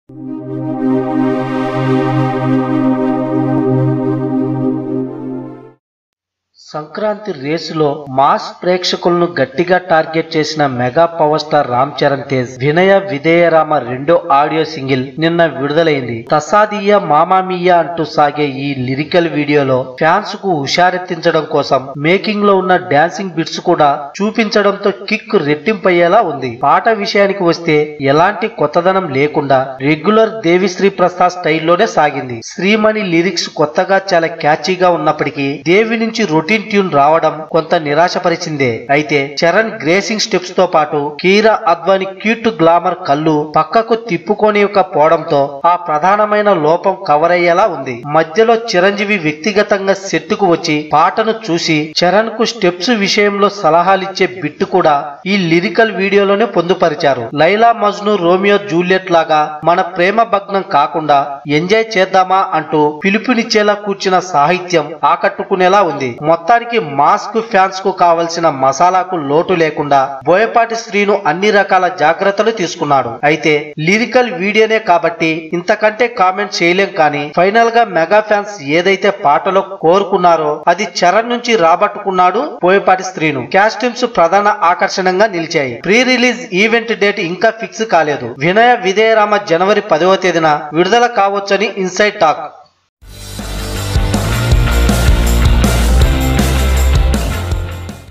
సంక్రాంతి రేసులో మాస్ ప్రేక్షకులను గట్టిగా టార్గెట్ చేసిన mega power star Ram Charan Tej వినయ విధేయరామ రెండో ఆడియో సింగిల్ నిన్న విడుదలైంది తసాదియ మామామియ అంటూ సాగే ఈ లిరికల్ వీడియోలో ఫ్యాన్స్ కు హుషారెత్తించడం కోసం మేకింగ్ లో ఉన్న డాన్సింగ్ బిట్స్ కూడా చూపించడంతో కిక్ రెట్టింపయ్యేలా ఉంది పాట విషయానికి వస్తే ఎలాంటి కొత్తదనం లేకుండా రెగ్యులర్ దేవిశ్రీ ప్రసాద్ స్టైల్లోనే సాగింది శ్రీమణి లిరిక్స్ కొత్తగా చాలా క్యాచీగా ఉన్నప్పటికీ దేవి నుంచి రొటీన్ ట్యూన్ రావడం కొంత నిరాశపరిచిందే అయితే చరణ్ గ్రేసింగ్ స్టెప్స్ తో పాటు కీరా అద్వాని క్యూట్ గ్లామర్ కళ్ళు పక్కకు తిప్పుకొని పోవడంతో ఆ ప్రధానమైన లోపం కవర్ అయ్యేలా ఉంది మధ్యలో చిరంజీవి వ్యక్తిగతంగా సెట్ కు వచ్చి పాటను చూసి చరణ్ కు స్టెప్స్ విషయంలో సలహాలిచ్చే బిట్టు కూడా ఈ లిరికల్ వీడియోలోనే పొందుపరిచారు లైలా మజ్ను రోమియో జూలియట్ లాగా మన ప్రేమ భగ్నం కాకుండా ఎంజాయ్ చేద్దామా అంటూ పిలుపునిచ్చేలా కూర్చున్న సాహిత్యం ఆకట్టుకునేలా ఉంది మొత్తానికి మాస్క్ ఫ్యాన్స్ కు కావలసిన మసాలాకు లోటు లేకుండా బోయపాటి శ్రీను అన్ని రకాల జాగ్రత్తలు తీసుకున్నాడు అయితే లిరికల్ వీడియోనే కాబట్టి ఇంతకంటే కామెంట్ చేయలేం కానీ ఫైనల్ గా మెగా ఫ్యాన్స్ ఏదైతే పాటలో కోరుకున్నారో అది చరణ్ నుంచి రాబట్టుకున్నాడు బోయపాటి శ్రీను కాస్ట్యూమ్స్ ప్రధాన ఆకర్షణంగా నిలిచాయి ప్రీ రిలీజ్ ఈవెంట్ డేట్ ఇంకా ఫిక్స్ కాలేదు వినయ విధేయరామ జనవరి పదవ తేదీన విడుదల కావచ్చని ఇన్సైడ్ టాక్